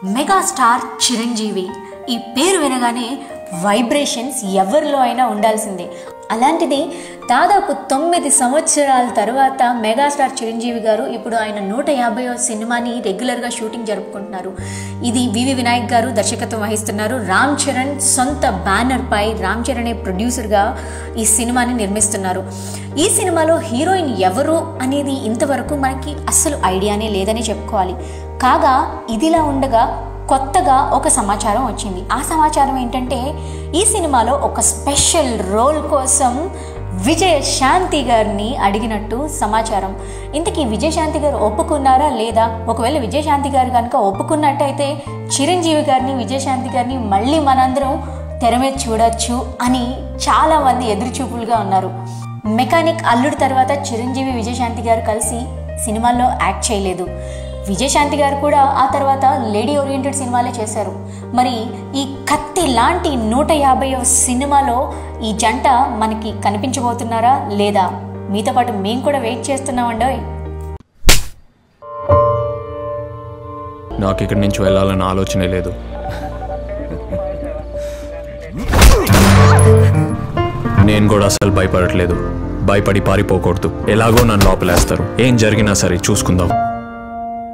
megastar Chiranjeevi ఈ పేరు వినగానే వైబ్రేషన్స్ ఎవరిలో అయినా ఉండాల్సిందే అలాంటిది దాదాపు తొమ్మిది సంవత్సరాల తర్వాత మెగాస్టార్ చిరంజీవి గారు ఇప్పుడు ఆయన నూట యాభై సినిమాని రెగ్యులర్గా షూటింగ్ జరుపుకుంటున్నారు ఇది వివి వినాయక్ గారు దర్శకత్వం వహిస్తున్నారు రామ్ చరణ్ సొంత బ్యానర్పై రామ్ చరణ్ ప్రొడ్యూసర్గా ఈ సినిమాని నిర్మిస్తున్నారు ఈ సినిమాలో హీరోయిన్ ఎవరు అనేది ఇంతవరకు మనకి అస్సలు ఐడియానే లేదని చెప్పుకోవాలి కాగా ఇదిలా ఉండగా కొత్తగా ఒక సమాచారం వచ్చింది ఆ సమాచారం ఏంటంటే ఈ సినిమాలో ఒక స్పెషల్ రోల్ కోసం విజయ శాంతి గారిని అడిగినట్టు సమాచారం ఇంతకీ విజయశాంతి గారు ఒప్పుకున్నారా లేదా ఒకవేళ విజయశాంతి గారు కనుక ఒప్పుకున్నట్టయితే చిరంజీవి గారిని విజయశాంతి గారిని మళ్ళీ మనందరం తెర మీద చూడొచ్చు అని చాలామంది ఎదురుచూపులుగా ఉన్నారు మెకానిక్ అల్లుడు తర్వాత చిరంజీవి విజయశాంతి గారు కలిసి సినిమాల్లో యాక్ట్ చేయలేదు విజయశాంతి గారు కూడా ఆ తర్వాత లేడీ ఓరియంటెడ్ సినిమాలే చేశారు మరి ఈ కత్తి లాంటి నూట యాభై సినిమాలో ఈ జంట మనకి కనిపించబోతున్నారా లేదా మీతో పాటు మేము కూడా వెయిట్ చేస్తున్నామండోయ్ నాకు ఇక్కడి నుంచి వెళ్ళాలన్న ఆలోచనే లేదు నేను కూడా అసలు భయపడట్లేదు భయపడి పారిపోకూడదు ఎలాగో నన్ను లోపలేస్తారు ఏం జరిగినా సరే చూసుకుందాం